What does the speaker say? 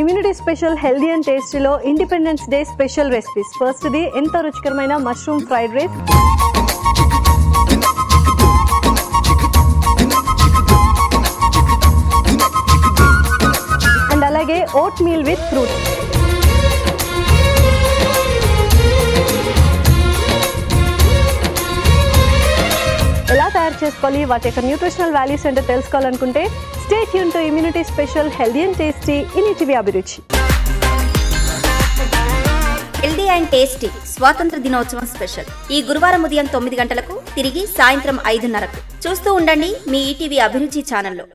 immunity special healthy and టేస్టీలో Independence Day special recipes ఫస్ట్ది ఎంతో రుచికరమైన మష్రూమ్ ఫ్రైడ్ రైస్ అండ్ అలాగే ఓట్ మీల్ విత్ ఫ్రూట్ ఎలా తయారు చేసుకోవాలి వాటి యొక్క న్యూట్రిషనల్ వాల్యూస్ ఏంటో తెలుసుకోవాలనుకుంటే స్టేట్ యూన్ to immunity special healthy and tasty ఇనిటివి అభిరుచి హెల్దీ అండ్ టేస్టీ స్వాతంత్ర దినోత్సవం స్పెషల్ ఈ గురువారం ఉదయం తొమ్మిది గంటలకు తిరిగి సాయంత్రం ఐదున్నరకు చూస్తూ ఉండండి మీ ఈటీవీ అభిరుచి ఛానల్లో